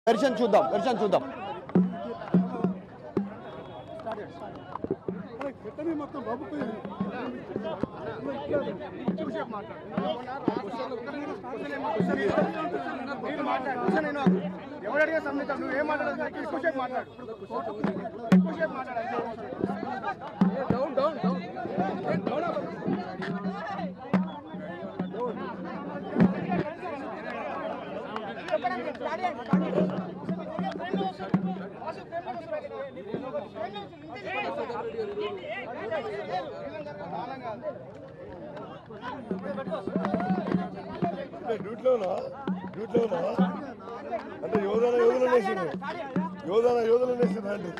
Version చూద్దాం version చూద్దాం ఎవరు అడిగే సంబంధించారు నువ్వు ఏం మాట్లాడదు ఎక్కువసేపు మాట్లాడు ఎక్కువసేపు మాట్లాడు డౌన్ డౌన్ డౌన్ అంటే డ్యూటీలోనా డ్యూటీలోనా అంటే యోధన యోధులు వేసింది యోధన యోధులు వేసింది అంటే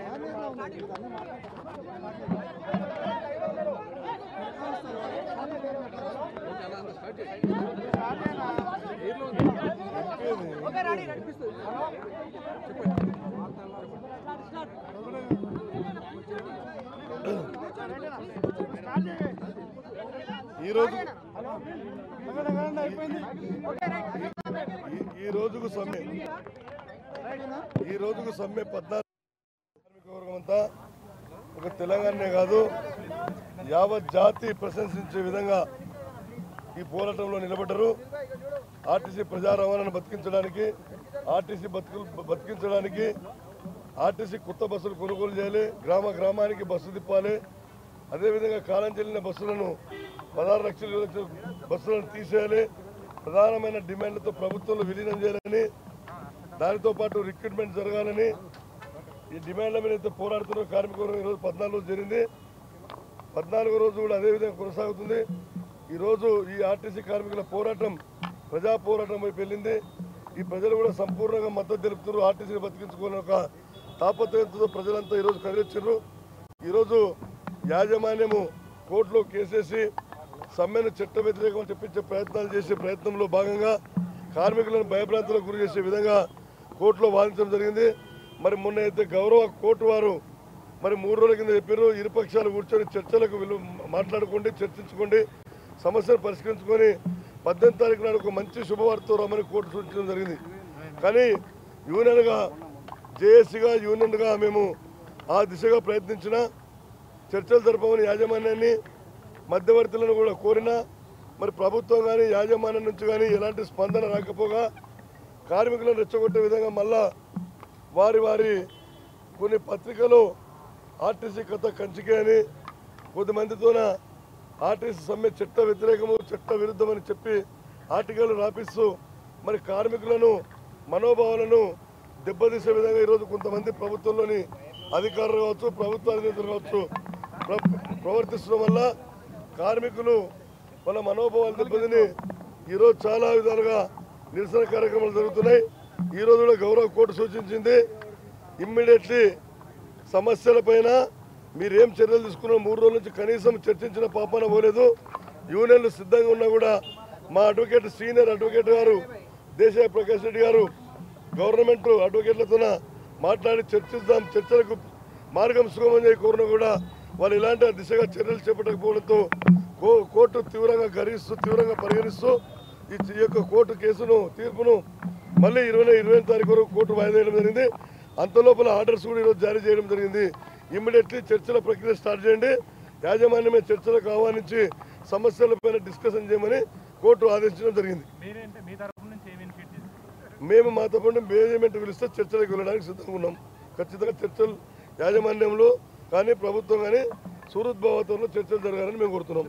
ఈ రోజు ఈ- ఈ రోజుకు సమ్మె ఈ రోజుకు సమ్మె పద్నాలుగు కార్మిక వర్గం అంతా ఒక తెలంగాణనే కాదు యావత్ జాతి ప్రశంసించే విధంగా ఈ పోరాటంలో నిలబడ్డారు ఆర్టీసీ ప్రజా రవాణాను బతికించడానికి ఆర్టీసీ బతుకు బతికించడానికి ఆర్టీసీ కొత్త బస్సులు కొనుగోలు చేయాలి గ్రామ గ్రామానికి బస్సు తిప్పాలి అదేవిధంగా కాలం చెల్లిన బస్సులను పదహారు లక్షల ఇరవై లక్షల బస్సులను తీసేయాలి ప్రధానమైన డిమాండ్లతో ప్రభుత్వంలో విలీనం చేయాలని దానితో పాటు రిక్రూట్మెంట్ జరగాలని ఈ డిమాండ్ల మీద అయితే పోరాడుతున్న కార్మిక వర్గం ఈరోజు పద్నాలుగు రోజు జరిగింది పద్నాలుగో రోజు కూడా అదేవిధంగా కొనసాగుతుంది ఈరోజు ఈ ఆర్టీసీ కార్మికుల పోరాటం ప్రజా పోరాటం వైపు వెళ్ళింది ఈ ప్రజలు కూడా సంపూర్ణంగా మద్దతు తెలుపుతున్నారు ఆర్టీసీని బతికించుకోవాలని ఒక తాపత్రయంతో ప్రజలంతా ఈరోజు కదిలిచ్చారు ఈరోజు యాజమాన్యము కోర్టులో కేసేసి సమ్మెను చట్ట వ్యతిరేకం చెప్పించే ప్రయత్నాలు చేసే ప్రయత్నంలో భాగంగా కార్మికులను భయభ్రాంతులకు గురి చేసే విధంగా కోర్టులో వాదించడం జరిగింది మరి మొన్న అయితే గౌరవ కోర్టు వారు మరి మూడు రోజుల కింద చెప్పారు ఇరుపక్షాలు కూర్చొని చర్చలకు విలు మాట్లాడుకోండి చర్చించుకోండి సమస్యను పరిష్కరించుకొని పద్దెనిమిది తారీఖు నాడు ఒక మంచి శుభవార్త రమ్మని కోర్టు సూచించడం జరిగింది కానీ యూనియన్గా జేఏసీగా యూనియన్గా మేము ఆ దిశగా ప్రయత్నించిన చర్చలు జరపమని యాజమాన్యాన్ని మధ్యవర్తులను కూడా కోరినా మరి ప్రభుత్వం కానీ యాజమాన్యం నుంచి కానీ ఎలాంటి స్పందన రాకపోగా కార్మికులను రెచ్చగొట్టే విధంగా మళ్ళా వారి వారి కొన్ని పత్రికలు ఆర్టీసీ కథ కంచికే అని కొద్దిమందితోన ఆర్టీసీ సమ్మె చట్ట వ్యతిరేకము చట్ట విరుద్ధమని చెప్పి ఆర్టికల్ రాపిస్తూ మరి కార్మికులను మనోభావాలను దెబ్బతీసే విధంగా ఈరోజు కొంతమంది ప్రభుత్వంలోని అధికారులు కావచ్చు ప్రభుత్వ అధినేతలు కావచ్చు ప్ర- ప్రవర్తిస్తడం వల్ల కార్మికులు వాళ్ళ మనోభావాలు దెబ్బతిని ఈరోజు చాలా విధాలుగా నిరసన కార్యక్రమాలు జరుగుతున్నాయి ఈరోజు కూడా గౌరవ కోర్టు సూచించింది ఇమ్మీడియట్లీ సమస్యలపైన మీరేం చర్యలు తీసుకున్న మూడు రోజుల నుంచి కనీసం చర్చించిన పాపన పోలేదు యూనియన్లు సిద్ధంగా ఉన్నా కూడా మా అడ్వకేట్ సీనియర్ అడ్వకేట్ గారు దేశాయ ప్రకాష్ రెడ్డి గారు గవర్నమెంట్ అడ్వకేట్లతో మాట్లాడి చర్చిద్దాం చర్చలకు మార్గం సుగమని కోరిన కూడా వాళ్ళు ఇలాంటి దిశగా చర్యలు చేపట్టకపోవడంతో కో- కోర్టు తీవ్రంగా గరిస్తూ తీవ్రంగా పరిగణిస్తూ ఈ ఈ యొక్క కోర్టు కేసును తీర్పును మళ్ళీ ఇరవై ఇరవై తారీఖు వరకు కోర్టు వాయిదా వేయడం జరిగింది అంత లోపల ఆర్డర్స్ కూడా ఈరోజు జారీ చేయడం జరిగింది ఇమ్మీడియట్లీ చర్చల ప్రక్రియ స్టార్ట్ చేయండి యాజమాన్యమే చర్చలకు ఆహ్వానించి సమస్యలపైన డిస్కషన్ చేయమని కోర్టు ఆదేశించడం జరిగింది మీరేంటే మీ తరపు నుంచి ఏమి ఇనిషియేట్ చేస్తారు మేము మా తప్పకుండా మేనేజ్మెంట్ పిలిస్తే చర్చలకు వెళ్ళడానికి సిద్ధంగా ఉన్నాం ఖచ్చితంగా చర్చలు యాజమాన్యంలో కానీ ప్రభుత్వం కానీ సూరత్ భావతంలో చర్చలు జరగాలని మేము కోరుతున్నాం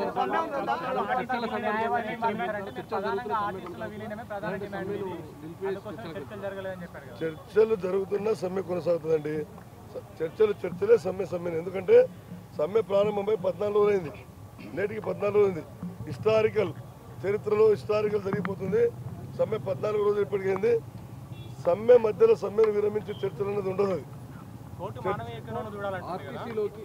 చర్చలు జరగలేదని చెప్పారు కదా చర్చలు జరుగుతున్నా సమ్మె కొనసాగుతుందండి స- చర్చలు చర్చలే సమ్మె సమ్మె ఎందుకంటే సమ్మె ప్రారంభమై పద్నాలుగు రోజులైంది నేటికి పద్నాలుగు రోజులైంది హిస్టారికల్ చరిత్రలో హిస్టారికల్ జరిగిపోతుంది సమ్మె పద్నాలుగు రోజులు ఇప్పటికైంది సమ్మె మధ్యలో సమ్మెను విరమించే చర్చలు అనేది ఉండదు అది కోర్టు మానవీయ ఎక్కడో చూడాలంటుంది కదా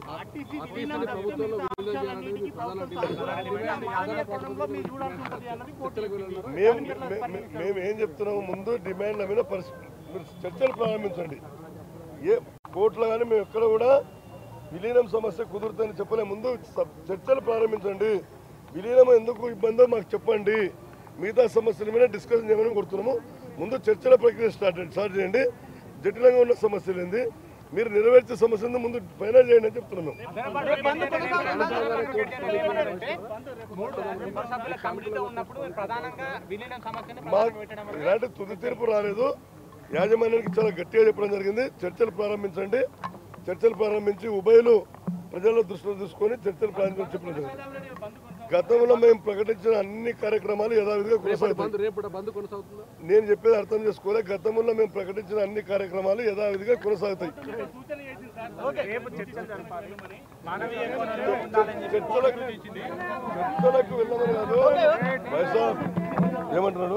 మేము మే- మే- మేము ఏం చెప్తున్నాము ముందు డిమాండ్ల మీద పరిశీ మీరు చర్చలు ప్రారంభించండి ఏ కోర్టులో కానీ మేము ఎక్కడ కూడా విలీనం సమస్య కుదురుతుందని చెప్పలే ముందు స- చర్చలు ప్రారంభించండి విలీనం ఎందుకు ఇబ్బందో మాకు చెప్పండి మిగతా సమస్యల మీద డిస్కషన్ చేయమని కోరుతున్నాము ముందు చర్చల ప్రక్రియ స్టార్ట్ స్టార్ట్ చేయండి జటిలంగా ఉన్న సమస్యలు ఏంది మీరు నెరవేర్చే సమస్యను ముందు ఫైనల్ చేయండి అని చెప్తున్నాం మూడు మెంబర్ సభ్యుల కమిటీతో ఉన్నప్పుడు ప్రధానంగా విలీనం సమస్యని మా ప్రధానంగా పెట్టడం వల్ల ఇలాంటి తుది తీర్పు రాలేదు యాజమాన్యానికి చాలా గట్టిగా చెప్పడం జరిగింది చర్చలు ప్రారంభించండి చర్చలు ప్రారంభించి ఉభయలు ప్రజల దృష్టిలో తీసుకొని చర్చలు ప్రారంభించి చెప్పడం జరిగింది గతంలో మేము ప్రకటించిన అన్ని కార్యక్రమాలు యథావిధిగా కొనసాగుతాయి రేపు బంద్ కొనసాగుతుందా నేను చెప్పేది అర్థం చేసుకోలే గతంలో మేము ప్రకటించిన అన్ని కార్యక్రమాలు యథావిధిగా కొనసాగుతాయి రేపు చర్చలు జరపాలి మానవీయ కోణంలో ఉండాలని చెప్పి చర్చలకు చర్చలకు వెళ్ళమని కాదు వైసా ఏమంటున్నాడు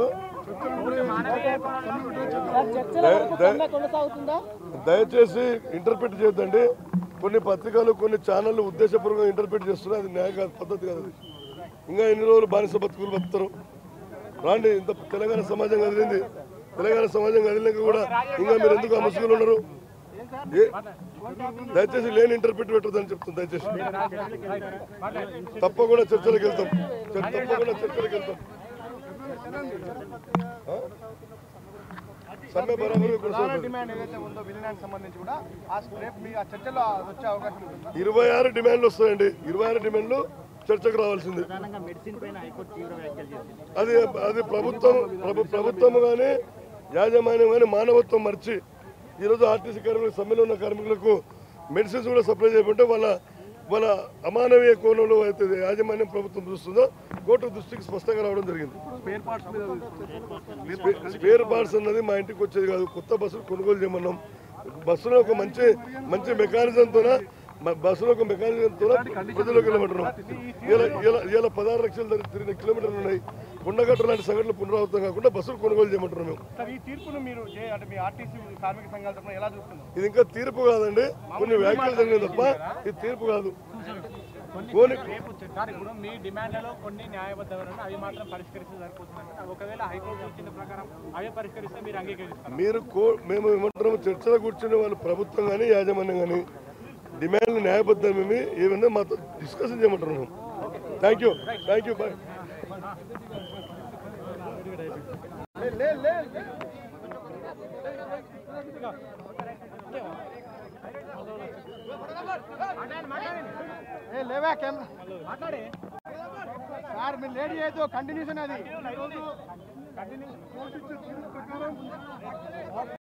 దయ- దయ- దయచేసి ఇంటర్ప్రిట్ చేయొద్దండి కొన్ని పత్రికలు కొన్ని ఛానళ్ళు ఉద్దేశపూర్వకంగా ఇంటర్ప్రిట్ చేస్తున్నాయి అది న్యాయ కాదు పద్ధతి కాదు అది ఇంకా ఎన్ని రోజులు బానిస బతుకులు బతుకుతారు రాండి ఇంత తెలంగాణ సమాజం కదిలింది తెలంగాణ సమాజం కదిలినాక కూడా ఇంకా మీరు ఎందుకు ఆ ముసుగులు ఉన్నారు ఏ- దయచేసి లేని ఇంటర్ప్రిట్ పెట్టదని చెప్తాను దయచేసి తప్పకుండా చర్చలకు వెళ్తాం చర్- తప్పకుండా చర్చలకు వెళ్తాం ఆ? సమ్మె బరాబరుగా ప్రధాన కొనసాగుతుంది డిమాండ్ ఏదైతే ఉందో విలీనానికి సంబంధించి కూడా ఆ రేపు మీ ఆ చర్చలో వచ్చే అవకాశం ఉంటుందా ఇరవై ఆరు డిమాండ్లు వస్తాయండి ఇరవై ఆరు డిమాండ్లు చర్చకు రావాల్సింది అది అది ప్రభుత్వం ప్రభు ప్రభుత్వం కానీ యాజమాన్యం కానీ మానవత్వం మర్చి ఈరోజు ఆర్టీసీ కార్మికులకు సమ్మెలో ఉన్న కార్మికులకు మెడిసిన్స్ కూడా సప్లై చేయకుంటే వాళ్ళ వాళ్ళ అమానవీయ కోణంలో అయితే యాజమాన్యం ప్రభుత్వం చూస్తుందో కోర్టు దృష్టికి స్పష్టంగా రావడం జరిగింది స్పేర్ పార్ట్స్ మీద స్పే- స్పేర్ పార్ట్స్ అన్నది మా ఇంటికి వచ్చేది కాదు కొత్త బస్సులు కొనుగోలు చేయమన్నాం బస్సులో ఒక మంచి మంచి మెకానిజంతో బస్సులో ఒక మెకానిజంతో ప్రజలకు వెళ్ళమంటున్నాం ఇలా ఇలా ఇలా పదహారు లక్షలు ధర తిరిగిన కిలోమీటర్లు ఉన్నాయి కొండగట్ట లాంటి సంఘటనలు పునరావృతం కాకుండా బస్సులు కొనుగోలు చేయమంటున్నాం మేము సార్ ఈ తీర్పును మీరు చే- అంటే మీ ఆర్టీసీ కార్మిక సంఘాల తరఫున ఎలా చూస్తున్నారు ఇది ఇంకా తీర్పు కాదండి కొన్ని వ్యాఖ్యలు జరిగినాయి తప్ప ఇది తీర్పు కాదు పోనీ రేపు సార్ ఇప్పుడు మీ డిమాండ్లలో కొన్ని న్యాయబద్ధమైన అవి మాత్రం పరిష్కరిస్తే సరిపోతుందంటే ఒకవేళ హైకోర్టు వచ్చిన ప్రకారం అవే పరిష్కరిస్తే మీరు అంగీకరిస్తారు మీరు కో మేము ఏమంటున్నాము చర్చలో కూర్చునే వాళ్ళు ప్రభుత్వం కానీ యాజమాన్యం కానీ డిమాండ్లు న్యాయబద్ధమేమి ఏమన్నా మాతో డిస్కషన్ చేయమంటున్నాం thank you thank you bye లే లే ఏ లేవా కెమెరా సార్ మీరు లేడీ అయితే కంటిన్యూషన్ అది